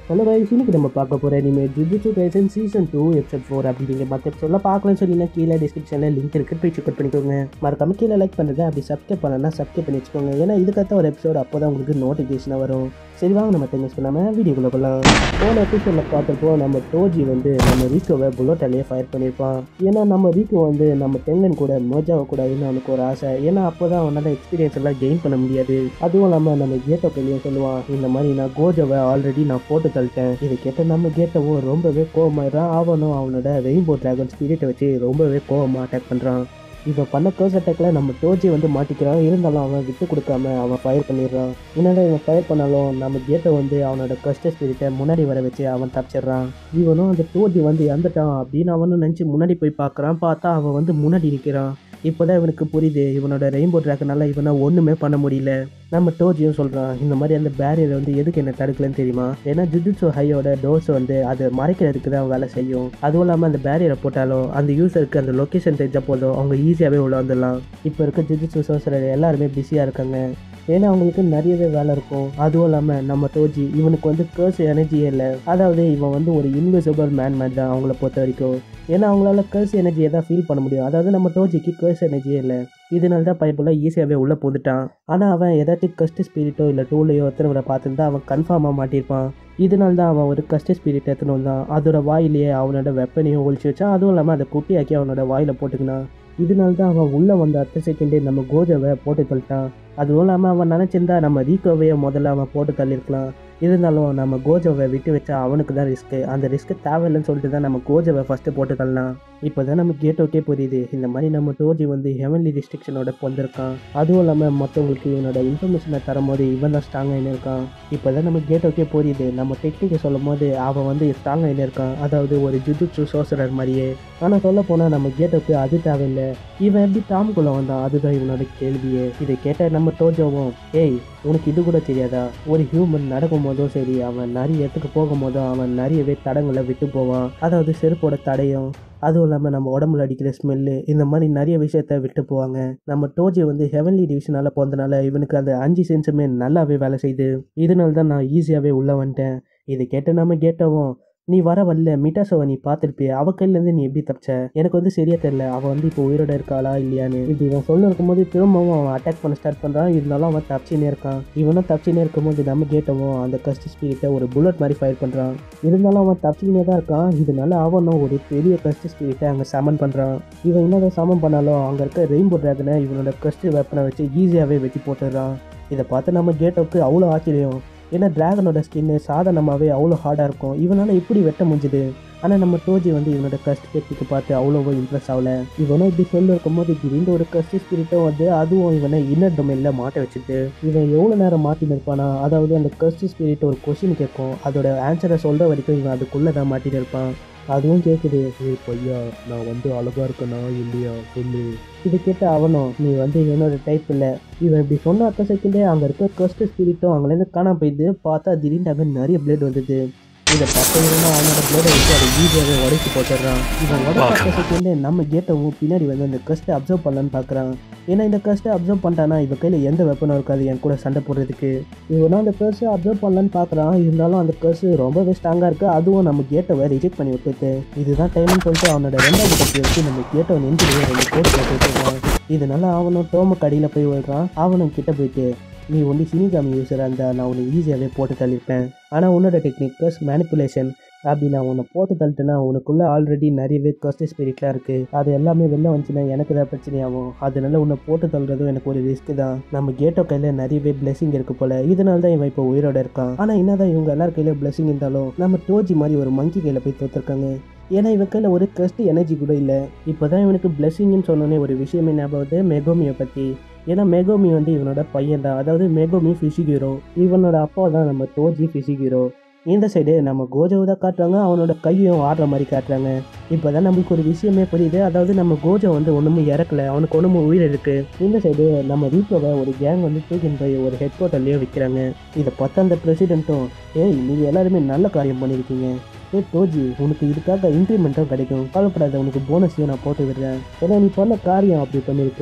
hello guys இன்னைக்கு நம்ம பார்க்க போகிற இனிமேல் Jujutsu Kaisen season two episode four அப்படி நீங்கள் மற்ற எபிசோட பார்க்கலன்னு சொன்னீங்கன்னா கீழே டிஸ்கிரிப்ஷனில் லிங்க் இருக்குது போய் செக் பண்ணிக்கோங்க மறக்காம கீழே லைக் பண்ணுறது அப்படி சப்ஸ்கிரைப் பண்ணலன்னா சப்ஸ்கிரைப் பண்ணி வச்சுக்கோங்க ஏன்னா இதுக்கத்த ஒரு எபிசோட் அப்போ தான் உங்களுக்கு நோட்டிஃபிகேஷன் வரும் சரி வாங்க நம்ம டைம் பண்ணாமல் வீடியோக்குள்ளே போகலாம் போன எபிசோடில் பார்த்தப்போ நம்ம டோஜி வந்து நம்ம ரீக்கோவை புல்லோட்டாலேயே ஃபயர் பண்ணியிருப்பான் ஏன்னா நம்ம ரீக்கோ வந்து நம்ம டெங்கன் கூட மோஜாவை கூடாதுன்னு அவனுக்கு ஒரு ஆசை ஏன்னா அப்போ தான் அவனால் எக்ஸ்பீரியன்ஸ் எல்லாம் கெயின் பண்ண முடியாது அதுவும் இல்லாமல் நம்ம கேட்டோ கையிலையும் சொல்லுவான் இந்த மாதிரி நான் கோஜாவை ஆல்ரெடி நான் போட்டு தள்ளிட்டேன் இதை கேட்ட நம்ம கேட்டவும் ரொம்பவே கோவமாயிடுறான் அவனும் அவனோட ரெயின்போ டிராகன் ஸ்பிரிட்டை வச்சு ரொம்பவே கோவமாக அட்டாக் பண்ணுறான் இவன் பண்ண கேர்ஸ் அட்டாக்ல நம்ம டோஜி வந்து மாட்டிக்கிறான் இருந்தாலும் அவன் விட்டு கொடுக்காம அவன் ஃபயர் பண்ணிடுறான் என்னடா இவன் ஃபயர் பண்ணாலும் நம்ம கேட்டை வந்து அவனோட கஷ்ட ஸ்பிரிட்டை முன்னாடி வர வச்சு அவன் தப்பிச்சிடுறான் இவனும் அந்த டோஜி வந்து இறந்துட்டான் அப்படின்னு அவனும் நினச்சி முன்னாடி போய் பார்க்குறான் பார்த்தா அவன் வந்து முன்னாடி நிற்கிறான் இப்போதான் இவனுக்கு புரியுது இவனோட ரெயின்போ ட்ராக்கனால இவனை ஒன்றுமே பண்ண முடியல நம்ம டோஜியும் சொல்கிறான் இந்த மாதிரி அந்த பேரியர் வந்து எதுக்கு என்ன தடுக்கலன்னு தெரியுமா ஏன்னா ஜுஜுட்சு ஹையோட டோர்ஸ் வந்து அது மறைக்கிறதுக்கு தான் வேலை செய்யும் அதுவும் இல்லாமல் அந்த பேரியரை போட்டாலும் அந்த யூசருக்கு அந்த லொக்கேஷன் தெரிஞ்சால் போதும் அவங்க ஈஸியாகவே உள்ள வந்துடலாம் இப்போ இருக்க ஜுஜுட்சு சோசரர் எல்லாருமே பிஸியாக இருக்காங்க ஏன்னா அவங்களுக்கு நிறையவே வேலை இருக்கும் அதுவும் இல்லாமல் நம்ம டோஜி இவனுக்கு வந்து கேர்ஸ் எனர்ஜியே இல்லை அதாவது இவன் வந்து ஒரு இன்விசிபிள் மேன் மாதிரி தான் அவங்கள பொறுத்த வரைக்கும் ஏன்னா அவங்களால கேர்ஸ் எனர்ஜியை தான் ஃபீல் பண்ண முடியும் அதாவது நம்ம டோஜிக்கு கேர்ஸ் எனர்ஜியே இல்லை இதனால தான் பைப்புல ஈஸியாகவே உள்ளே போந்துட்டான் ஆனால் அவன் ஏதாச்சும் கஸ்ட் ஸ்பிரிட்டோ இல்லை டூலையோ எத்தனை பார்த்துருந்தா அவன் கன்ஃபார்மாக மாட்டியிருப்பான் இதனால தான் அவன் ஒரு கஸ்ட் ஸ்பிரிட் எடுத்துன்னு வந்தான் அதோட வாயிலேயே அவனோட வெப்பனையும் ஒழிச்சு வச்சான் அதுவும் இல்லாமல் அதை குட்டியாக்கி அவனோட வாயில் போட்டுக்கினான் இதனால தான் அவன் உள்ளே வந்த அடுத்த செகண்டே நம்ம கோஜாவை போட்டு தள்ளிட்டான் அதுவும் இல்லாமல் அவன் நினச்சிருந்தா நம்ம ரீகோவையை முதல்ல அவன் போட்டு தள்ளியிருக்கலாம் இருந்தாலும் நம்ம கோஜோவை விட்டு வச்சா அவனுக்கு தான் ரிஸ்க்கு அந்த ரிஸ்க்கு தேவையில்லைன்னு சொல்லிட்டு தான் நம்ம கோஜோவை ஃபஸ்ட்டு போட்டு தள்ளலாம் இப்போ தான் நம்ம கேட்டோக்கே புரியுது இந்த மாதிரி நம்ம டோஜி வந்து ஹெவன்லி ரெஸ்ட்ரிக்ஷனோட வந்திருக்கான் அதுவும் இல்லாமல் மற்றவங்களுக்கு இவனோட இன்ஃபர்மேஷனை தரும்போது இவன் தான் ஸ்ட்ராங்காக இருக்கான் இப்போ தான் நம்ம கேட்டோக்கே புரியுது நம்ம டெக்னிக்கை சொல்லும் போது அவன் வந்து ஸ்ட்ராங்காக இருக்கான் அதாவது ஒரு ஜுஜுட்சு சோசரர் மாதிரியே ஆனால் சொல்ல போனால் நம்ம கேட்டோக்கு அது தேவையில்லை இவன் எப்படி டாம்குள்ளே வந்தான் அதுதான் இவனோட கேள்வியே இதை கேட்ட நம்ம டோஜோவும் ஏய் உனக்கு இது கூட தெரியாதா ஒரு ஹியூமன் நடக்கும் போதும் சரி அவன் நிறைய இடத்துக்கு போகும்போதும் அவன் நிறையவே தடங்களை விட்டு போவான் அதாவது செருப்போட தடையும் அதுவும் இல்லாமல் நம்ம உடம்புல அடிக்கிற ஸ்மெல்லு இந்த மாதிரி நிறைய விஷயத்த விட்டு போவாங்க நம்ம டோஜி வந்து ஹெவன்லி டிவிஷனால் போனதுனால இவனுக்கு அந்த அஞ்சு சென்ஸுமே நல்லாவே வேலை செய்யுது இதனால தான் நான் ஈஸியாகவே உள்ளே வந்துட்டேன் இதை கேட்டு நம்ம கேட்டவும் நீ வர வரல மிட்டாசோவை நீ பார்த்துருப்பிய அவ கையிலேருந்து நீ எப்படி தப்பிச்ச எனக்கு வந்து சரியா தெரியல அவள் வந்து இப்போ உயிரோட இருக்காளா இல்லையான்னு இப்படி இவன் சொல்ல இருக்கும்போது திரும்பவும் அவன் அட்டாக் பண்ண ஸ்டார்ட் பண்ணுறான் இருந்தாலும் அவன் தப்பிச்சுனே இருக்கான் இவனும் தப்பிச்சுனே இருக்கும்போது நம்ம கேட்டவும் அந்த கஸ்ட் ஸ்பிரிட்டை ஒரு புல்லட் மாதிரி ஃபயர் பண்ணுறான் இருந்தாலும் அவன் தப்பிச்சுனே தான் இருக்கான் இதனால அவனும் ஒரு பெரிய கஸ்ட் ஸ்பிரிட்டை அங்கே சமன் பண்ணுறான் இவன் என்னதான் சமன் பண்ணாலும் அங்கே இருக்க ரெயின்போ ட்ராகனை இவனோட கஸ்ட் வெப்பனை வச்சு ஈஸியாகவே வெட்டி போட்டுடுறான் இதை பார்த்து நம்ம கேட்டோக்கு அவ்வளோ ஆச்சரியம் ஏன்னா டிராகனோட ஸ்கின்னு சாதாரணமாகவே அவ்வளோ ஹார்டாக இருக்கும் இவனால் இப்படி வெட்ட முடிஞ்சுது ஆனால் நம்ம டோஜி வந்து இவனோட கஸ்ட் டெக்னிக்கை பார்த்து அவ்வளோவோ இம்ப்ரெஸ் ஆகல இவனும் இப்படி சொல்ல இருக்கும்போது திடீர்னு ஒரு கஸ்ட் ஸ்பிரிட்டும் வந்து அதுவும் இவனை இன்னர் டொமைனில் மாட்ட வச்சுட்டு இவன் எவ்வளோ நேரம் மாட்டின்னு இருப்பானா அதாவது அந்த கஸ்ட் ஸ்பிரிட் ஒரு கொஷின் கேட்கும் அதோட ஆன்சரை சொல்கிற வரைக்கும் இவன் அதுக்குள்ளே தான் மாட்டின்னு இருப்பான் அதுவும் கேட்குது ஏய் பையா நான் வந்து அழகா இருக்கனா இல்லையா சொல்லு இதை கேட்ட அவனும் நீ வந்து என்னோட டைப் இல்லை இவன் இப்படி சொன்ன அடுத்த செகண்டே அங்கே இருக்க கஸ்ட் ஸ்பிரிட்டும் அங்கேருந்து காணாம போயிடுது பார்த்தா திடீர்னு அங்கே நிறைய பிளேட் வந்தது இதை பார்த்தீங்கன்னா அவனோட பிளேடை வச்சு அதை ஈஸியாகவே உடைச்சு போட்டுடுறான் இவன் உடச்ச செகண்டே நம்ம கேட்டவும் பின்னாடி வந்து அந்த கஸ்ட்டை அப்சர்வ் பண்ணலான்னு பார்க்குறான் ஏன்னா இந்த கஸ்ட்டை அப்சர்வ் பண்ணிட்டானா இவன் கையில் எந்த வெப்பனும் இருக்காது என் கூட சண்டை போடுறதுக்கு இவனும் அந்த கர்ஸை அப்சர்வ் பண்ணலான்னு பார்க்குறான் இருந்தாலும் அந்த கர்ஸ் ரொம்பவே ஸ்ட்ராங்காக இருக்குது அதுவும் நம்ம கேட்டவை ரிஜெக்ட் பண்ணி விட்டுட்டு இதுதான் டைம்னு சொல்லிட்டு அவனோட ரெண்டாவது கட்டி வச்சு நம்ம கேட்டவை நெஞ்சிலேயே ரெண்டு கோட் போட்டு வச்சுருக்கான் இதனால அவனும் டோம கடியில் போய் விழுறான் அவனும் கிட்ட போயிட்டு நீ ஒன்லி சினிகாமி யூஸராக இருந்தால் நான் உன்னை ஈஸியாகவே போட்டு தள்ளியிருப்பேன் ஆனால் உன்னோட டெக்னிக் கஸ் மேனிப்புலேஷன் அப்படி நான் உன்னை போட்டு தள்ளிட்டேன்னா உனக்குள்ளே ஆல்ரெடி நிறையவே கஸ்ட் ஸ்பிரிட்லாம் இருக்குது அது எல்லாமே வெளில வந்துச்சுன்னா எனக்கு தான் பிரச்சனையாகும் அதனால உன்னை போட்டு தள்ளுறதும் எனக்கு ஒரு ரிஸ்க் தான் நம்ம கேட்டோ கையில் நிறையவே பிளெஸிங் இருக்கு போல இதனால தான் இவன் இப்போ உயிரோட இருக்கான் ஆனால் என்னதான் இவங்க எல்லார் கையில பிளெஸிங் இருந்தாலும் நம்ம டோஜி மாதிரி ஒரு மங்கி கையில் போய் தோத்துருக்காங்க ஏன்னா இவன் கையில் ஒரு கஸ்ட் எனர்ஜி கூட இல்லை இப்போ தான் இவனுக்கு பிளெஸிங்னு சொன்னோன்னே ஒரு விஷயமே ஞாபகம் வருது மெகோமியை பற்றி ஏன்னா மெகோமி வந்து இவனோட பையன் தான் அதாவது மெகோமி ஃபிசிக் ஹீரோ இவனோட அப்பா தான் நம்ம டோஜி ஃபிசிக் ஹீரோ இந்த சைடு நம்ம கோஜோவை தான் காட்டுறாங்க அவனோட கையும் ஆடுற மாதிரி காட்டுறாங்க இப்போ தான் நம்மளுக்கு ஒரு விஷயமே புரியுது அதாவது நம்ம கோஜோ வந்து ஒன்றுமே இறக்கல அவனுக்கு ஒன்றும் உயிர் இருக்கு இந்த சைடு நம்ம ரீக்கோவை ஒரு கேங் வந்து தூக்கின்னு போய் ஒரு ஹெட் குவார்ட்டர்லேயே வைக்கிறாங்க இதை பார்த்து அந்த பிரசிடென்ட்டும் ஏய் நீங்கள் எல்லாருமே நல்ல காரியம் பண்ணியிருக்கீங்க ஏ டோஜி உனக்கு இதுக்காக இன்க்ரிமெண்ட்டும் கிடைக்கும் கவலைப்படாத உனக்கு போனஸையும் நான் போட்டு விடுறேன் ஏன்னா நீ பண்ண காரியம் அப்படி பண்ணியிருக்க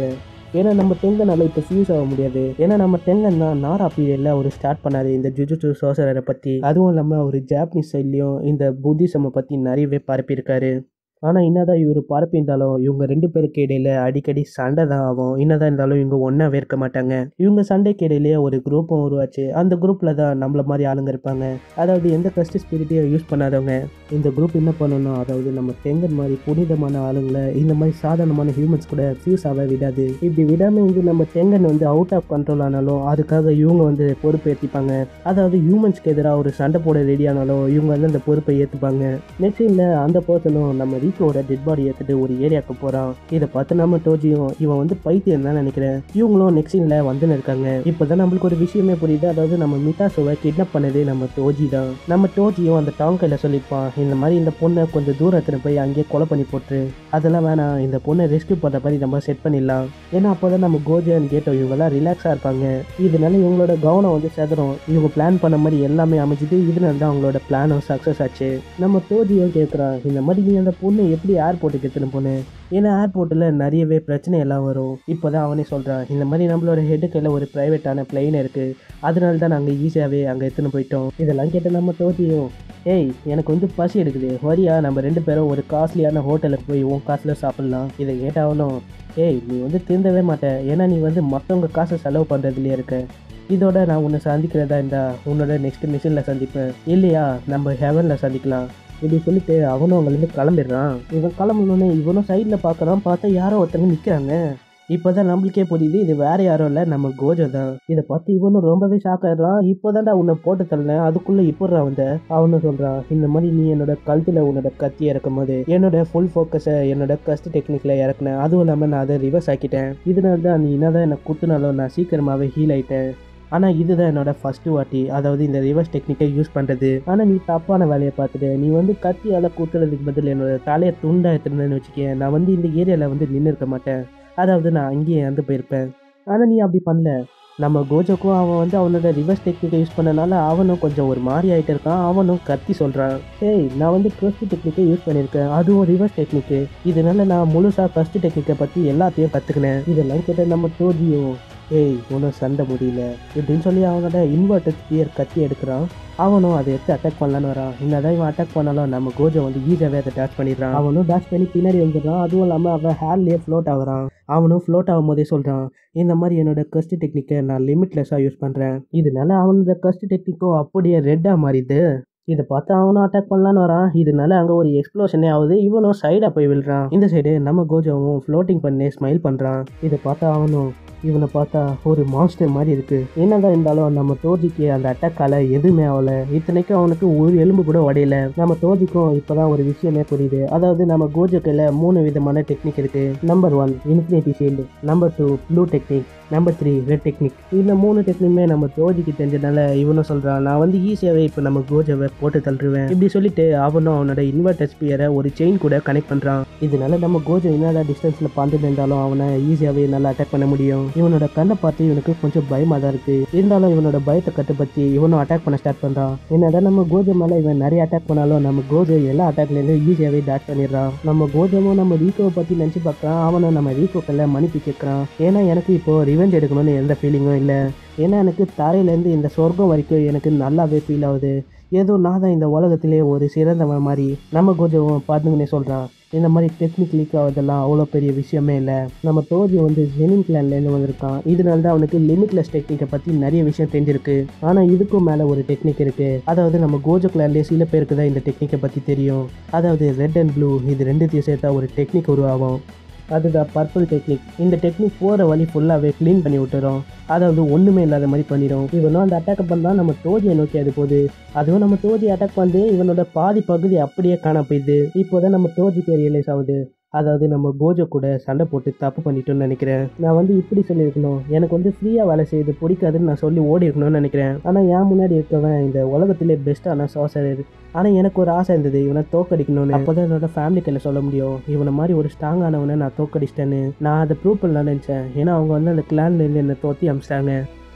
ஏன்னா நம்ம டெங்கனால இப்போ ஃபியூஸ் ஆக முடியாது ஏன்னா நம்ம டெங்கன் தான் நாரா பீரியடில் ஒரு ஸ்டார்ட் பண்ணாரு இந்த ஜுஜுட்சு சோசரரை பற்றி அதுவும் இல்லாமல் ஒரு ஜாப்பனீஸ் சைட்லேயும் இந்த புத்திசமை பற்றி நிறையவே பரப்பியிருக்காரு ஆனால் என்னதான் இவர் பரப்பியிருந்தாலும் இவங்க ரெண்டு பேருக்கு இடையில அடிக்கடி சண்டை தான் ஆகும் என்னதான் இருந்தாலும் இவங்க ஒன்றாவே இருக்க மாட்டாங்க இவங்க சண்டைக்கு இடையிலேயே ஒரு குரூப்பும் உருவாச்சு அந்த குரூப்பில் தான் நம்மள மாதிரி ஆளுங்க இருப்பாங்க அதாவது எந்த கஸ்ட் ஸ்பிரிட்டையும் யூஸ் பண்ணாதவங்க இந்த குரூப் என்ன பண்ணணும் அதாவது நம்ம டெங்கன் மாதிரி புனிதமான ஆளுங்களை இந்த மாதிரி சாதாரணமான ஹியூமன்ஸ் கூட ஃபியூஸ் ஆக விடாது இப்படி விடாமல் இருந்து நம்ம டெங்கன் வந்து அவுட் ஆஃப் கண்ட்ரோல் ஆனாலும் அதுக்காக இவங்க வந்து பொறுப்பு ஏற்றிப்பாங்க அதாவது ஹியூமன்ஸ்க்கு எதிராக ஒரு சண்டை போட ரெடி ஆனாலும் இவங்க வந்து அந்த பொறுப்பை ஏற்றுப்பாங்க நெக்ஸ்ட் இல்லை அந்த பர்சனும் நம்ம ரீக்கோட டெட் பாடி ஏற்றுட்டு ஒரு ஏரியாவுக்கு போகிறான் இதை பார்த்து நம்ம டோஜியும் இவன் வந்து பைத்தியம் தான் நினைக்கிறேன் இவங்களும் நெக்ஸ்ட் சீனில் வந்துன்னு இருக்காங்க இப்போ தான் நம்மளுக்கு ஒரு விஷயமே புரியுது அதாவது நம்ம மிதாசோவை கிட்னாப் பண்ணது நம்ம டோஜி தான் நம்ம டோஜியும் அந்த டாங்கையில் சொல்லியிருப்பான் இந்த மாதிரி இந்த பொண்ணை கொஞ்சம் தூரத்தில் போய் அங்கேயே கொலை பண்ணி போட்டுரு அதெல்லாம் வேணாம் இந்த பொண்ணை ரெஸ்க்யூ பண்ணுற மாதிரி நம்ம செட் பண்ணிடலாம் ஏன்னா அப்போ தான் நம்ம கோஜன் கேட்டோம் இவங்கெல்லாம் ரிலாக்ஸாக இருப்பாங்க இதனால இவங்களோட கவனம் வந்து செதறும் இவங்க பிளான் பண்ண மாதிரி எல்லாமே அமைஞ்சுது இதனால தான் அவங்களோட பிளானும் சக்ஸஸ் ஆச்சு நம்ம டோஜியும் கேட்குறான் இந்த மாதிரி நீ அந்த பொண்ணை எப்படி ஏர்போர்ட்டுக்கு எடுத்துன்னு போன ஏன்னா ஏர்போர்ட்டில் நிறையவே பிரச்சனை எல்லாம் வரும் இப்போ தான் அவனே சொல்கிறான் இந்த மாதிரி நம்மளோட ஹெட்டு கையில் ஒரு ப்ரைவேட்டான பிளெயின் இருக்குது அதனால தான் நாங்கள் ஈஸியாகவே அங்கே எடுத்துன்னு போயிட்டோம் இதெல்லாம் கேட்டு நம்ம டோஜியும் ஏய் எனக்கு வந்து பசி எடுக்குது வரியா நம்ம ரெண்டு பேரும் ஒரு காஸ்ட்லியான ஹோட்டலுக்கு போய் உன் காசில் சாப்பிட்லாம் இதை கேட்டாவணும் ஏய் நீ வந்து திருந்தவே மாட்ட ஏன்னா நீ வந்து மற்றவங்க காசை செலவு பண்ணுறதுலேயே இருக்க இதோட நான் உன்னை சந்திக்கிறதா இருந்தா உன்னோட நெக்ஸ்ட் மிஷினில் சந்திப்பேன் இல்லையா நம்ம ஹெவனில் சந்திக்கலாம் இப்படி சொல்லிட்டு அவனும் அங்கேருந்து கிளம்பிடுறான் இவன் கிளம்பணுன்னு இவனும் சைடில் பார்க்குறான் பார்த்தா யாரோ ஒருத்தங்க நிற்கிறாங்க இப்போதான் நம்மளுக்கே புரியுது இது வேற யாரும் இல்லை நம்ம கோஜோ தான் இதை பார்த்து இவனும் ரொம்பவே ஷாக் ஆயிடுறான் இப்போதான்டா உன்னை போட்டு தள்ளேன் அதுக்குள்ள இப்போடா வந்த அவனும் சொல்றான் இந்த மாதிரி நீ என்னோட கழுத்துல உன்னோட கத்தி இறக்கும் போது என்னோட ஃபுல் ஃபோக்கஸை என்னோட கஸ்ட் டெக்னிக்ல இறக்குனேன் அதுவும் இல்லாமல் நான் அதை ரிவர்ஸ் ஆக்கிட்டேன் இதனால தான் நீ என்னதான் என்னை குத்துனாலும் நான் சீக்கிரமாகவே ஹீல் ஆயிட்டேன் ஆனால் இதுதான் என்னோட ஃபஸ்ட்டு வாட்டி அதாவது இந்த ரிவர்ஸ் டெக்னிக்கை யூஸ் பண்ணுறது ஆனால் நீ தப்பான வேலையை பார்த்துட்டு நீ வந்து கத்தியால் குத்துறதுக்கு பதில் என்னோட தலையை துண்டா எடுத்துருந்தேன்னு வச்சுக்கேன் நான் வந்து இந்த ஏரியாவில் வந்து நின்று இருக்க மாட்டேன் அதாவது நான் அங்கேயே இறந்து போயிருப்பேன் ஆனால் நீ அப்படி பண்ணல நம்ம கோஜோக்கும் அவன் வந்து அவனோட ரிவர்ஸ் டெக்னிக்கை யூஸ் பண்ணனால அவனும் கொஞ்சம் ஒரு மாதிரி ஆகிட்டு இருக்கான் அவனும் கத்தி சொல்கிறான் ஏய் நான் வந்து ஃபர்ஸ்ட் டெக்னிக்கை யூஸ் பண்ணியிருக்கேன் அதுவும் ரிவர்ஸ் டெக்னிக்கு இதனால நான் முழுசாக ஃபர்ஸ்ட் டெக்னிக்கை பற்றி எல்லாத்தையும் கற்றுக்கினேன் இதெல்லாம் கேட்ட நம்ம டோஜியோ ஏய் உனக்கு சண்டை முடியல இப்படின்னு சொல்லி அவனோட இன்வெர்டர் ஸ்பியர் கத்தி எடுக்கிறான் அவனும் அதை எடுத்து அட்டாக் பண்ணலான்னு வரான் என்னதான் இவன் அட்டாக் பண்ணாலும் நம்ம கோஜோ வந்து ஈஸியாகவே அதை டேச் பண்ணிடுறான் அவனும் டேச் பண்ணி பின்னாடி வந்துடுறான் அதுவும் இல்லாமல் அவன் ஹேர்லேயே ஃப்ளோட் ஆகுறான் அவனும் ஃப்ளோட் ஆகும் போதே சொல்கிறான் இந்த மாதிரி என்னோட கஸ்ட் டெக்னிக்கை நான் லிமிட்லெஸ்ஸாக யூஸ் பண்ணுறேன் இதனால அவனோட கஸ்ட் டெக்னிக்கும் அப்படியே ரெட்டாக மாறிடுது இதை பார்த்து அவனும் அட்டாக் பண்ணலான்னு வரான் இதனால அங்கே ஒரு எக்ஸ்ப்ளோஷனே ஆகுது இவனும் சைடாக போய் விழுறான் இந்த சைடு நம்ம கோஜோவும் ஃப்ளோட்டிங் பண்ணி ஸ்மைல் பண்ணுறான் இதை பார்த்தா அவனும் இவனை பார்த்தா ஒரு மான்ஸ்டர் மாதிரி இருக்கு என்னதான் இருந்தாலும் நம்ம தோஜிக்கு அந்த அட்டாக்கால எதுவுமே ஆகல இத்தனைக்கும் அவனுக்கு ஒரு எலும்பு கூட உடையல நம்ம தோஜிக்கும் இப்பதான் ஒரு விஷயமே புரியுது அதாவது நம்ம கோஜோக்கில் மூணு விதமான டெக்னிக் இருக்கு number one infinity shield number two blue technique number three red technique இந்த மூணு டெக்னிக்குமே நம்ம தோஜிக்கு தெரிஞ்சதுனால இவனும் சொல்றான் நான் வந்து ஈஸியாகவே இப்போ நம்ம கோஜோவை போட்டு தள்ளுருவேன் இப்படி சொல்லிட்டு அவனும் அவனோட இன்வெர்டர் ஸ்பியரை ஒரு செயின் கூட கனெக்ட் பண்றான் இதனால நம்ம கோஜோ என்னதான் டிஸ்டன்ஸ்ல பார்த்துட்டு இருந்தாலும் அவனை ஈஸியாகவே நல்லா அட்டாக் பண்ண முடியும் இவனோட கண்ணை பார்த்து இவனுக்கு கொஞ்சம் பயமா தான் இருக்கு இருந்தாலும் இவனோட பயத்தை கட்டுப்படுத்தி இவனும் அட்டாக் பண்ண ஸ்டார்ட் பண்றான் என்னதான் நம்ம கோஜோ மேல இவன் நிறைய அட்டாக் பண்ணாலும் நம்ம கோஜோ எல்லா அட்டாக்ல இருந்து ஈஸியாவே டாட் பண்ணிடுறான் நம்ம கோஜோவும் நம்ம ரீகோவை பத்தி நினைச்சு பார்க்கறான் அவனும் நம்ம ரீகோக்கல்ல மன்னிப்பு கேட்கறான் ஏன்னா எனக்கு இப்போ ரிவெஞ்ச் எடுக்கணும்னு எந்த ஃபீலிங்கும் இல்லை ஏன்னா எனக்கு தரையிலேருந்து இந்த சொர்க்கம் வரைக்கும் எனக்கு நல்லாவே ஃபீல் ஆகுது ஏதோ நான் தான் இந்த உலகத்திலே ஒரு சிறந்தவன் மாதிரி நம்ம கோஜோவும் பார்த்துங்கன்னே சொல்கிறான் இந்த மாதிரி டெக்னிக் லீக் ஆகுதெல்லாம் அவ்வளோ பெரிய விஷயமே இல்லை நம்ம தோஜி வந்து ஜெனின் கிளான்லேருந்து வந்திருக்கான் இதனால தான் அவனுக்கு லிமிட்லெஸ் டெக்னிக்கை பற்றி நிறைய விஷயம் தெரிஞ்சிருக்கு ஆனால் இதுக்கும் மேலே ஒரு டெக்னிக் இருக்குது அதாவது நம்ம கோஜோ கிளான்லேயே சில பேருக்கு தான் இந்த டெக்னிக்கை பற்றி தெரியும் அதாவது ரெட் அண்ட் ப்ளூ இது ரெண்டுத்தையும் சேர்த்தா ஒரு டெக்னிக் உருவாகும் அதுதான் பர்பிள் டெக்னிக் இந்த டெக்னிக் போகிற வழி ஃபுல்லாகவே க்ளீன் பண்ணி விட்டுறோம் அதாவது ஒன்றுமே இல்லாத மாதிரி பண்ணிடும் இவனும் அந்த அட்டாக் பண்ணால் நம்ம தோஜியை நோக்கி அது போகுது அதுவும் நம்ம தோஜி அட்டாக் பண்ணி இவனோட பாதி பகுதி அப்படியே காண போயிடுது இப்போதான் நம்ம தோஜிக்கு ரியலைஸ் ஆகுது அதாவது நம்ம கோஜோ கூட சண்டை போட்டு தப்பு பண்ணிட்டோம்னு நினைக்கிறேன் நான் வந்து இப்படி சொல்லியிருக்கணும் எனக்கு வந்து ஃப்ரீயாக வேலை செய்யுது பிடிக்காதுன்னு நான் சொல்லி ஓடி இருக்கணும்னு நினைக்கிறேன் ஆனால் என் முன்னாடி இருக்கவன் இந்த உலகத்திலே பெஸ்ட்டான சாசரர் ஆனால் எனக்கு ஒரு ஆசை இருந்தது இவனை தோக்கடிக்கணும்னு அப்போ தான் என்னோட ஃபேமிலி கையில் சொல்ல முடியும் இவனை மாதிரி ஒரு ஸ்ட்ராங்கானவனை நான் தோக்கடிச்சிட்டேன்னு நான் அதை ப்ரூவ் பண்ணலாம்னு நினச்சேன் ஏன்னா அவங்க வந்து அந்த கிளான்ல இருந்து என்னை தோத்தி அமிச்சிட்டாங்க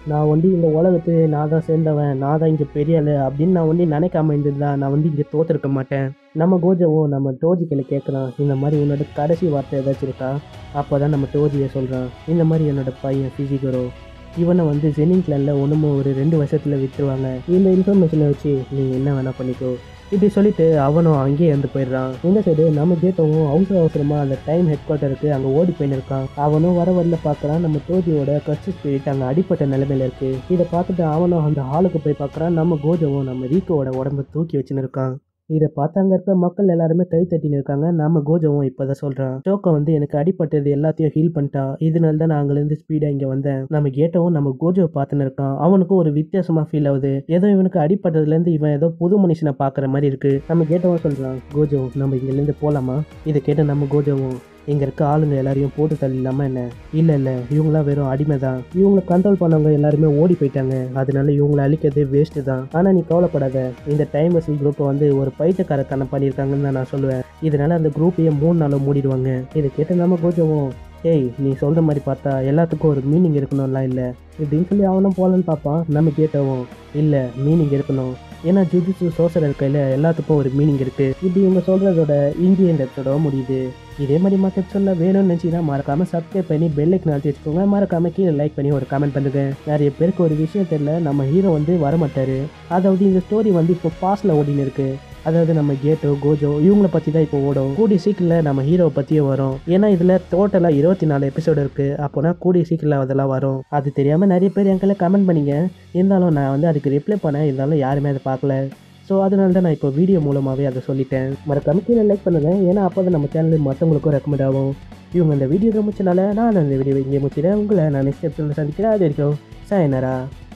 நான் வந்து இந்த உலகத்து நான் தான் சேர்ந்தவன் நான் தான் இங்கே பெரிய ஆளு அப்படின்னு நான் வந்து நினைக்காம இருந்திருந்தா நான் வந்து இங்கே தோத்துருக்க மாட்டேன் நம்ம கோஜவும் நம்ம டோஜிக்கில் கேட்குறான் இந்த மாதிரி உன்னோட கடைசி வார்த்தை ஏதாச்சும் இருக்கா அப்போ தான் நம்ம டோஜியை சொல்கிறான் இந்த மாதிரி என்னோட பையன் ஃபிசிகரோ இவனை வந்து ஜெனிங் கிளானில் ஒன்றுமோ ஒரு ரெண்டு வருஷத்தில் விற்றுருவாங்க இந்த இன்ஃபர்மேஷனை வச்சு நீ என்ன வேணால் பண்ணிக்கோ இப்படி சொல்லிட்டு அவனும் அங்கேயே இருந்து போயிடுறான் இந்த சைடு நம்ம கேட்டவும் அவசர அவசரமா அந்த டைம் ஹெட் குவார்ட்டருக்கு அங்கே ஓடி போயின்னு இருக்கான் அவனும் வர வரல பார்க்குறான் நம்ம டோஜியோட கட்சி ஸ்பிரிட் அங்கே அடிப்பட்ட நிலைமையில இருக்கு இதை பார்த்துட்டு அவனும் அந்த ஹாலுக்கு போய் பார்க்குறான் நம்ம கோஜவும் நம்ம ரீக்கோவோட உடம்ப தூக்கி வச்சுன்னு இருக்கான் இதை பார்த்து அங்கே இருக்க மக்கள் எல்லாருமே கை தட்டின்னு இருக்காங்க நம்ம கோஜவும் இப்போ தான் சொல்கிறான் சோக்கோ வந்து எனக்கு அடிப்பட்டது எல்லாத்தையும் ஹீல் பண்ணிட்டா இதனால தான் நான் அங்கேருந்து ஸ்பீடாக இங்கே வந்தேன் நம்ம கேட்டவும் நம்ம கோஜோவை பார்த்துன்னு இருக்கான் அவனுக்கும் ஒரு வித்தியாசமாக ஃபீல் ஆகுது ஏதோ இவனுக்கு அடிப்பட்டதுலேருந்து இவன் ஏதோ புது மனுஷனை பார்க்குற மாதிரி இருக்கு நம்ம கேட்டவும் சொல்கிறான் கோஜோ நம்ம இங்கேருந்து போகலாமா இதை கேட்ட நம்ம கோஜோவும் இங்கே இருக்க ஆளுங்க எல்லாரையும் போட்டு தள்ளிடலாமா என்ன இல்லை இல்லை இவங்களாம் வெறும் அடிமை தான் இவங்களை கண்ட்ரோல் பண்ணவங்க எல்லாருமே ஓடி போயிட்டாங்க அதனால இவங்களை அழிக்கிறது வேஸ்ட்டு தான் ஆனால் நீ கவலைப்படாத இந்த டைம் வசூல் குரூப்பை வந்து ஒரு பைத்தியக்காரத்தனம் பண்ணியிருக்காங்கன்னு தான் நான் சொல்லுவேன் இதனால அந்த குரூப்பையே மூணு நாளும் மூடிடுவாங்க இதை கேட்டு நம்ம கோஜவும் ஏய் நீ சொல்கிற மாதிரி பார்த்தா எல்லாத்துக்கும் ஒரு மீனிங் இருக்கணும்லாம் இல்லை இப்படின்னு சொல்லி அவனும் போகலான்னு பார்ப்பான் நம்ம கேட்டவும் இல்லை மீனிங் இருக்கணும் ஏன்னா ஜுஜுட்சு சோசர் இருக்கையில் எல்லாத்துக்கும் ஒரு மீனிங் இருக்குது இப்படி இவங்க சொல்கிறதோட இந்தியன் எபிசோட முடியுது இதே மாதிரி மற்ற எபிசோடில் வேணும்னு நினச்சிங்கன்னா மறக்காமல் சப்ஸ்கிரைப் பண்ணி பெல்லைக்கு நாட்டி வச்சுக்கோங்க மறக்காமல் கீழே லைக் பண்ணி ஒரு கமெண்ட் பண்ணுங்க நிறைய பேருக்கு ஒரு விஷயம் தெரியல நம்ம ஹீரோ வந்து வரமாட்டார் அதாவது இந்த ஸ்டோரி வந்து இப்போ பாஸ்டில் ஓடின்னு இருக்கு அதாவது நம்ம கேட்டோ கோஜோ இவங்கள பற்றி தான் இப்போ ஓடும் கூடிய சீக்கிரம் நம்ம ஹீரோவை பற்றியே வரும் ஏன்னா இதில் டோட்டலாக இருபத்தி நாலு எபிசோடு இருக்குது அப்போனா கூடிய சீக்கிரம் அதெல்லாம் வரும் அது தெரியாமல் நிறைய பேர் எங்களை கமெண்ட் பண்ணிங்க இருந்தாலும் நான் வந்து அதுக்கு ரிப்ளை பண்ணேன் இருந்தாலும் யாருமே அதை பார்க்கல ஸோ அதனால தான் நான் இப்போ வீடியோ மூலமாகவே அதை சொல்லிட்டேன் மறக்காம கீழே லைக் பண்ணுங்க ஏன்னா அப்போ தான் நம்ம சேனல் மற்றவங்களுக்கும் ரெக்கமெண்ட் ஆகும் இவங்க இந்த வீடியோ முடிச்சனால நான் அந்த வீடியோ இங்கே முடிச்சிடேன் உங்களை நான் நெக்ஸ்ட் எபிசோட சந்திக்கிறேன் அது வரைக்கும் சாயனரா